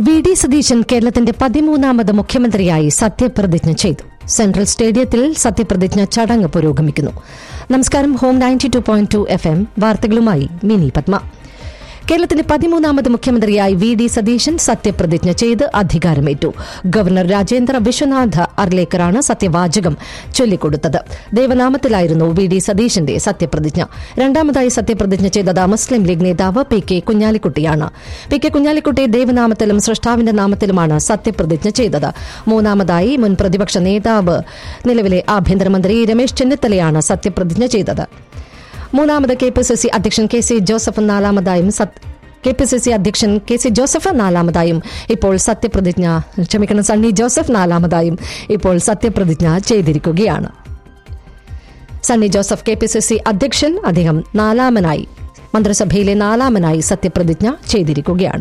V D Satheesan കേരളത്തിന്റെ പതിമൂന്നാമത് മുഖ്യമന്ത്രിയായി സത്യപ്രതിജ്ഞ ചെയ്തു സെൻട്രൽ സ്റ്റേഡിയത്തിൽ സത്യപ്രതിജ്ഞ ചടങ്ങ് പുരോഗമിക്കുന്നു നമസ്കാരം home ninety two point two F M വാർത്തകളുമായി മിനി പത്മ കേരളത്തിന്റെ പതിമൂന്നാമത് മുഖ്യമന്ത്രിയായി വി ഡി സതീശൻ സത്യപ്രതിജ്ഞ ചെയ്ത് അധികാരമേറ്റു ഗവർണർ രാജേന്ദ്ര വിശ്വനാഥ അർലേക്കറാണ് സത്യവാചകം ചൊല്ലിക്കൊടുത്തത് ദേവനാമത്തിലായിരുന്നു വി ഡി സതീശന്റെ സത്യപ്രതിജ്ഞ രണ്ടാമതായി സത്യപ്രതിജ്ഞ ചെയ്തത് മുസ്ലിം ലീഗ് നേതാവ് പി കെ കുഞ്ഞാലിക്കുട്ടിയാണ് പി കെ കുഞ്ഞാലിക്കുട്ടി ദേവനാമത്തിലും സൃഷ്ടാവിന്റെ നാമത്തിലുമാണ് സത്യപ്രതിജ്ഞ ചെയ്തത് മൂന്നാമതായി മുൻ പ്രതിപക്ഷ നേതാവ് നിലവിലെ ആഭ്യന്തരമന്ത്രി രമേശ് ചെന്നിത്തലയാണ് സത്യപ്രതിജ്ഞ ചെയ്തത് മൂന്നാമത് കെ പി സി സി അധ്യക്ഷൻ കെ സി ജോസഫ് നാലാമതായും സത്- കെ പി സി സി അധ്യക്ഷൻ കെ സി ജോസഫ് നാലാമതായും ഇപ്പോൾ സത്യപ്രതിജ്ഞ ക്ഷമിക്കണം സണ്ണി ജോസഫ് നാലാമതായും ഇപ്പോൾ സത്യപ്രതിജ്ഞ ചെയ്തിരിക്കുകയാണ് Sunny Joseph K P C C അധ്യക്ഷൻ അദ്ദേഹം നാലാമനായി മന്ത്രിസഭയിലെ നാലാമനായി സത്യപ്രതിജ്ഞ ചെയ്തിരിക്കുകയാണ്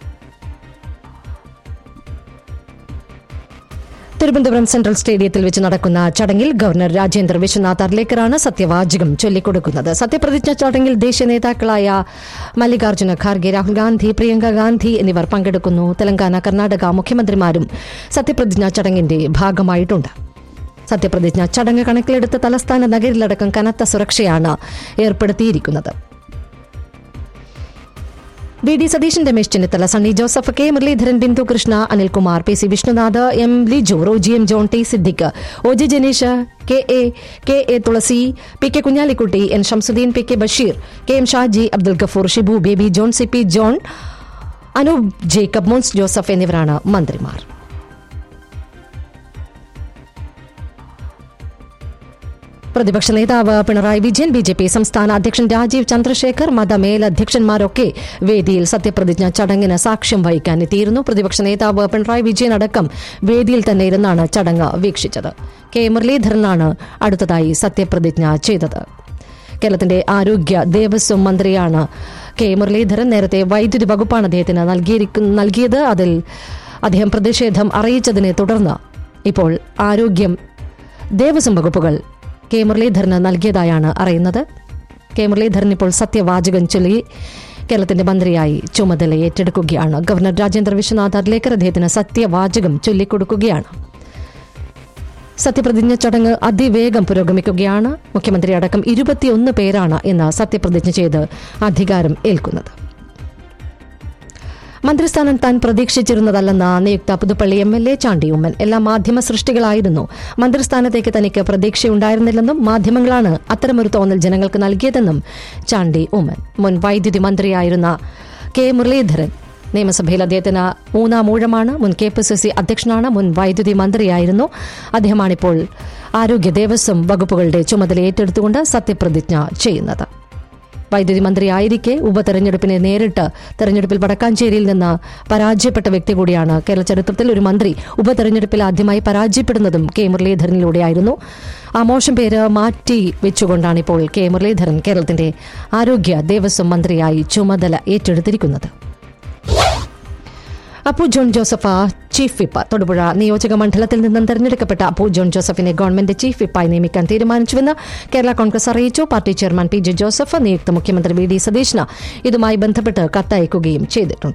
തിരുവനന്തപുരം സെൻട്രൽ സ്റ്റേഡിയത്തിൽ വെച്ച് നടക്കുന്ന ചടങ്ങിൽ ഗവർണർ രാജേന്ദ്ര വിശ്വനാഥ് അർലേക്കറാണ് സത്യവാചകം ചൊല്ലിക്കൊടുക്കുന്നത് സത്യപ്രതിജ്ഞ ചടങ്ങിൽ ദേശീയ നേതാക്കളായ മല്ലികാർജ്ജുന ഖാർഗെ രാഹുൽ ഗാന്ധി പ്രിയങ്ക ഗാന്ധി എന്നിവർ പങ്കെടുക്കുന്നു തെലങ്കാന കർണാടക മുഖ്യമന്ത്രിമാരും സത്യപ്രതിജ്ഞാ ചടങ്ങിന്റെ ഭാഗമായിട്ടുണ്ട് സത്യപ്രതിജ്ഞ ചടങ്ങ് കണക്കിലെടുത്ത് തലസ്ഥാന നഗരിലടക്കം കനത്ത സുരക്ഷയാണ് ഏർപ്പെടുത്തിയിരിക്കുന്നത് V D Satheesan Ramesh Chennithala Sunny Joseph K Muraleedharan Bindu Krishna Anilkumar P C Vishnunath M Liju Roji M John T Siddique O G Janeesh K A K A Thulasi P K Kunhalikutty N Shamsuddin P K Basheer K M Shaji Abdul Gafoor Shibu Baby John C P John Anoop Jacob Mons Joseph എന്നിവരാണ് മന്ത്രിമാർ പ്രതിപക്ഷ നേതാവ് Pinarayi Vijayan B J P സംസ്ഥാന അധ്യക്ഷൻ രാജീവ് ചന്ദ്രശേഖർ മതമേലധ്യക്ഷന്മാരൊക്കെ വേദിയിൽ സത്യപ്രതിജ്ഞ ചടങ്ങിന് സാക്ഷ്യം വഹിക്കാൻ എത്തിയിരുന്നു പ്രതിപക്ഷ നേതാവ് പിണറായി വിജയൻ അടക്കം വേദിയിൽ തന്നെ ഇരുന്നാണ് ചടങ്ങ് വീക്ഷിച്ചത് കെ മുരളീധരനാണ് അടുത്തതായി സത്യപ്രതിജ്ഞ ചെയ്തത് കേരളത്തിന്റെ ആരോഗ്യ ദേവസ്വം മന്ത്രിയാണ് കെ മുരളീധരൻ നേരത്തെ വൈദ്യുതി വകുപ്പാണ് അദ്ദേഹത്തിന് നൽകിയിരിക്കുന്ന നൽകിയത് അതിൽ അദ്ദേഹം പ്രതിഷേധം അറിയിച്ചതിനെ തുടർന്ന് ഇപ്പോൾ ആരോഗ്യം ദേവസ്വം വകുപ്പുകൾ കെ മുരളീധരന് നൽകിയതായാണ് അറിയുന്നത് കെ മുരളീധരൻ ഇപ്പോൾ സത്യവാചകം ചൊല്ലി കേരളത്തിന്റെ മന്ത്രിയായി ചുമതല ഏറ്റെടുക്കുകയാണ് ഗവർണർ രാജേന്ദ്ര വിശ്വനാഥ് അർലേക്കർ അദ്ദേഹത്തിന് സത്യവാചകം ചൊല്ലിക്കൊടുക്കുകയാണ് സത്യപ്രതിജ്ഞ ചടങ്ങ് അതിവേഗം പുരോഗമിക്കുകയാണ് മുഖ്യമന്ത്രി അടക്കം ഇരുപത്തിയൊന്ന് പേരാണ് ഇന്ന് സത്യപ്രതിജ്ഞ ചെയ്ത് അധികാരം ഏൽക്കുന്നത് മന്ത്രിസ്ഥാനം താൻ പ്രതീക്ഷിച്ചിരുന്നതല്ലെന്ന് നിയുക്ത Puthuppally M L A Chandy Oommen എല്ലാ മാധ്യമ സൃഷ്ടികളായിരുന്നു മന്ത്രിസ്ഥാനത്തേക്ക് തനിക്ക് പ്രതീക്ഷയുണ്ടായിരുന്നില്ലെന്നും മാധ്യമങ്ങളാണ് അത്തരമൊരു തോന്നൽ ജനങ്ങൾക്ക് നൽകിയതെന്നും ചാണ്ടി ഉമ്മൻ മുൻ വൈദ്യുതി മന്ത്രിയായിരുന്ന കെ മുരളീധരൻ നിയമസഭയിൽ അദ്ദേഹത്തിന് മൂന്നാം ഊഴമാണ് മുൻ കെ പി സി സി അധ്യക്ഷനാണ് മുൻ വൈദ്യുതി മന്ത്രിയായിരുന്നു അദ്ദേഹമാണിപ്പോൾ ആരോഗ്യ ദേവസ്വം വകുപ്പുകളുടെ ചുമതല ഏറ്റെടുത്തുകൊണ്ട് സത്യപ്രതിജ്ഞ ചെയ്യുന്നത് വൈദ്യുതി മന്ത്രിയായിരിക്കെ ഉപതെരഞ്ഞെടുപ്പിനെ നേരിട്ട് തെരഞ്ഞെടുപ്പിൽ വടക്കാഞ്ചേരിയിൽ നിന്ന് പരാജയപ്പെട്ട വ്യക്തി കൂടിയാണ് കേരള ചരിത്രത്തിൽ ഒരു മന്ത്രി ഉപതെരഞ്ഞെടുപ്പിൽ ആദ്യമായി പരാജയപ്പെടുന്നതും കെ മുരളീധരനിലൂടെയായിരുന്നു ആ മോശം പേര് മാറ്റി വെച്ചുകൊണ്ടാണ് ഇപ്പോൾ കെ മുരളീധരൻ കേരളത്തിന്റെ ആരോഗ്യ ദേവസ്വം മന്ത്രിയായി ചുമതല ഏറ്റെടുത്തിരിക്കുന്നത് അപ്പു ജോൺ ജോസഫ് ചീഫ് വിപ്പ് തൊടുപുഴ നിയോജക മണ്ഡലത്തിൽ നിന്നും തെരഞ്ഞെടുക്കപ്പെട്ട അപ്പു ജോൺ ജോസഫിനെ ഗവൺമെന്റ് ചീഫ് വിപ്പായി നിയമിക്കാൻ തീരുമാനിച്ചുവെന്ന് കേരള കോൺഗ്രസ് അറിയിച്ചു party chairman P J Joseph നിയുക്ത മുഖ്യമന്ത്രി വി ഡി സതീശന് ഇതുമായി ബന്ധപ്പെട്ട് കത്തയക്കുകയും ചെയ്തിട്ടുണ്ട്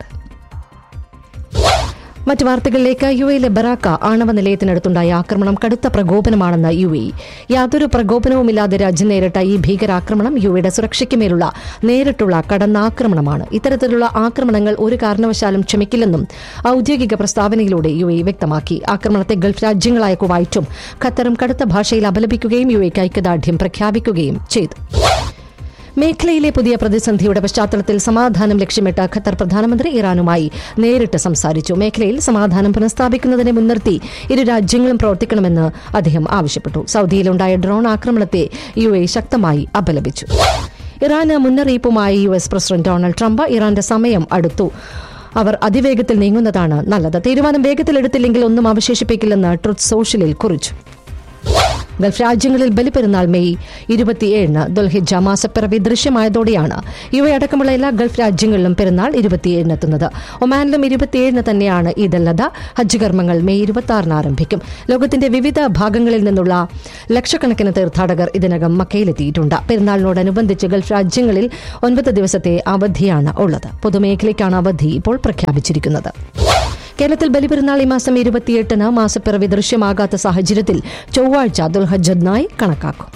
മറ്റു വാർത്തകളിലേക്ക് യു എയിലെ ബറാക്ക ആണവ നിലയത്തിനടുത്തുണ്ടായ ആക്രമണം കടുത്ത പ്രകോപനമാണെന്ന് യു എ യാതൊരു പ്രകോപനവുമില്ലാതെ രാജ്യം നേരിട്ട ഈ ഭീകരാക്രമണം യു എയുടെ സുരക്ഷയ്ക്ക് മേലുള്ള നേരിട്ടുള്ള കടന്നാക്രമണമാണ് ഇത്തരത്തിലുള്ള ആക്രമണങ്ങൾ ഒരു കാരണവശാലും ക്ഷമിക്കില്ലെന്നും ഔദ്യോഗിക പ്രസ്താവനയിലൂടെ യു എ വ്യക്തമാക്കി ആക്രമണത്തെ ഗൾഫ് രാജ്യങ്ങളായ കുവൈറ്റും ഖത്തറും കടുത്ത ഭാഷയിൽ അപലപിക്കുകയും യു എക്ക് ഐക്യദാർഢ്യം പ്രഖ്യാപിക്കുകയും ചെയ്തു മേഖലയിലെ പുതിയ പ്രതിസന്ധിയുടെ പശ്ചാത്തലത്തിൽ സമാധാനം ലക്ഷ്യമിട്ട് ഖത്തർ പ്രധാനമന്ത്രി ഇറാനുമായി നേരിട്ട് സംസാരിച്ചു മേഖലയിൽ സമാധാനം പുനഃസ്ഥാപിക്കുന്നതിനെ മുൻനിർത്തി ഇരു രാജ്യങ്ങളും പ്രവർത്തിക്കണമെന്ന് അദ്ദേഹം ആവശ്യപ്പെട്ടു സൗദിയിലുണ്ടായ ഡ്രോൺ ആക്രമണത്തെ യു എ ശക്തമായി അപലപിച്ചു ഇറാന് മുന്നറിയിപ്പുമായി U S president Donald Trump ഇറാന്റെ സമയം അടുത്തു അവർ അതിവേഗത്തിൽ നീങ്ങുന്നതാണ് നല്ലത് തീരുമാനം വേഗത്തിലെടുത്തില്ലെങ്കിൽ ഒന്നും അവശേഷിപ്പിക്കില്ലെന്ന് ട്രുത്ത് സോഷ്യലിൽ കുറിച്ചു ഗൾഫ് രാജ്യങ്ങളിൽ ബലിപ്പെരുന്നാൾ മെയ് ഇരുപത്തിയേഴിന് ദുൽഹിജ മാസപ്പിറവി ദൃശ്യമായതോടെയാണ് യു എ അടക്കമുള്ള എല്ലാ ഗൾഫ് രാജ്യങ്ങളിലും പെരുന്നാൾ ഇരുപത്തിയേഴിന് എത്തുന്നത് ഒമാനിലും ഇരുപത്തിയേഴിന് തന്നെയാണ് ഈദ് അൽ അദ ഹജ്ജ് കർമ്മങ്ങൾ മെയ് ഇരുപത്തി ആറിന് ആരംഭിക്കും ലോകത്തിന്റെ വിവിധ ഭാഗങ്ങളിൽ നിന്നുള്ള ലക്ഷക്കണക്കിന് തീർത്ഥാടകർ ഇതിനകം മക്കയിലെത്തിയിട്ടുണ്ട് പെരുന്നാളിനോടനുബന്ധിച്ച് ഗൾഫ് രാജ്യങ്ങളിൽ ഒൻപത് ദിവസത്തെ അവധിയാണ് ഉള്ളത് പൊതുമേഖലയ്ക്കാണ് അവധി ഇപ്പോൾ പ്രഖ്യാപിച്ചിരിക്കുന്നത് കേരളത്തിൽ ബലിപെരുന്നാൾ ഈ മാസം ഇരുപത്തിയെട്ടിന് മാസപ്പിറവി ദൃശ്യമാകാത്ത സാഹചര്യത്തിൽ ചൊവ്വാഴ്ച ദുൽഹജ്ജദ്നായി കണക്കാക്കും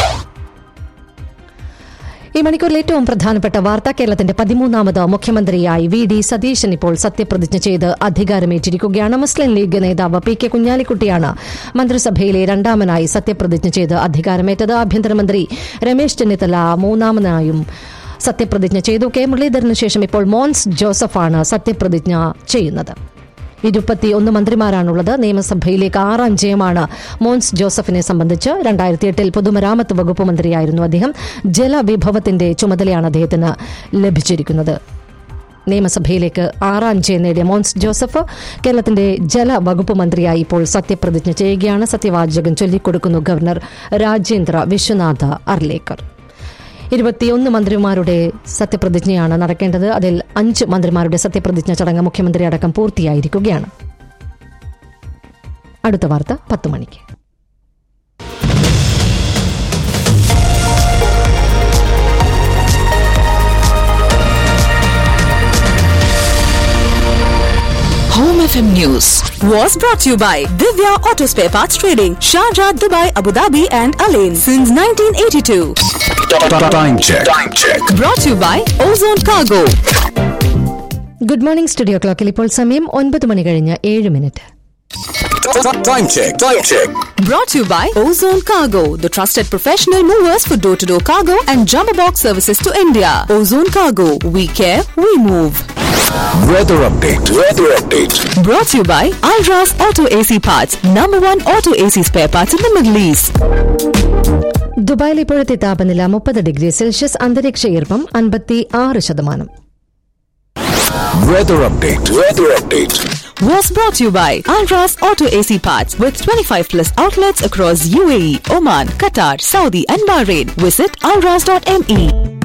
ഈ മണിക്കൂറിൽ ഏറ്റവും പ്രധാനപ്പെട്ട വാർത്ത കേരളത്തിന്റെ പതിമൂന്നാമത് മുഖ്യമന്ത്രിയായി വി ഡി സതീശൻ ഇപ്പോൾ സത്യപ്രതിജ്ഞ ചെയ്ത് അധികാരമേറ്റിരിക്കുകയാണ് മുസ്ലിം ലീഗ് നേതാവ് പി കെ കുഞ്ഞാലിക്കുട്ടിയാണ് മന്ത്രിസഭയിലെ രണ്ടാമനായി സത്യപ്രതിജ്ഞ ചെയ്ത് അധികാരമേറ്റത് ആഭ്യന്തരമന്ത്രി രമേശ് ചെന്നിത്തല മൂന്നാമനായും സത്യപ്രതിജ്ഞ ചെയ്തു കെ മുരളീധരന് ശേഷം ഇപ്പോൾ മോൻസ് ജോസഫാണ് സത്യപ്രതിജ്ഞ ചെയ്യുന്നത് ഇരുപത്തിയൊന്ന് മന്ത്രിമാരാണുള്ളത് നിയമസഭയിലേക്ക് ആറാം ജയമാണ് മോൻസ് ജോസഫിനെ സംബന്ധിച്ച് രണ്ടായിരത്തി എട്ടിൽ പൊതുമരാമത്ത് വകുപ്പ് മന്ത്രിയായിരുന്നു അദ്ദേഹം ജലവിഭവത്തിന്റെ ചുമതലയാണ് അദ്ദേഹത്തിന് ലഭിച്ചിരിക്കുന്നത് നിയമസഭയിലേക്ക് ആറാം ജയം നേടിയ മോൻസ് ജോസഫ് കേരളത്തിന്റെ ജലവകുപ്പ് മന്ത്രിയായി ഇപ്പോൾ സത്യപ്രതിജ്ഞ ചെയ്യുകയാണ് സത്യവാചകം ചൊല്ലിക്കൊടുക്കുന്നു ഗവർണർ രാജേന്ദ്ര വിശ്വനാഥ അർലേക്കർ ഇരുപത്തിയൊന്ന് മന്ത്രിമാരുടെ സത്യപ്രതിജ്ഞയാണ് നടക്കേണ്ടത് അതിൽ അഞ്ച് മന്ത്രിമാരുടെ സത്യപ്രതിജ്ഞ ചടങ്ങ് മുഖ്യമന്ത്രി അടക്കം പൂർത്തിയായിരിക്കുകയാണ് അടുത്ത വാർത്ത പത്ത് മണിക്ക് Home FM News was brought to you by Divya Auto Spare Parts Trading, Sharjah, Dubai, Abu Dhabi, and Alain since 1982. Time check. Time check. Brought to you by Ozone Cargo. Good morning studio ക്ലോക്കിൽ ഇപ്പോൾ സമയം ഒൻപത് മണി കഴിഞ്ഞ് ഏഴ് minute Time check. Time check. Brought to you by Ozone Cargo, the trusted professional movers for door to door cargo and jumbo box services to India. Ozone Cargo, we care, we move. Weather update. Weather update. Brought to you by Alras Auto AC Parts, number one auto AC spare parts in the Middle East. ദുബായിൽ ഇപ്പോഴത്തെ താപനില മുപ്പത് degree Celsius അന്തരീക്ഷ ഈർപ്പം അൻപത്തി ആറ് ശതമാനം Weather update. Weather update. was brought to you by Alras Auto AC Parts with 25 plus outlets across UAE, Oman, Qatar, Saudi, and Bahrain. Visit alras.me.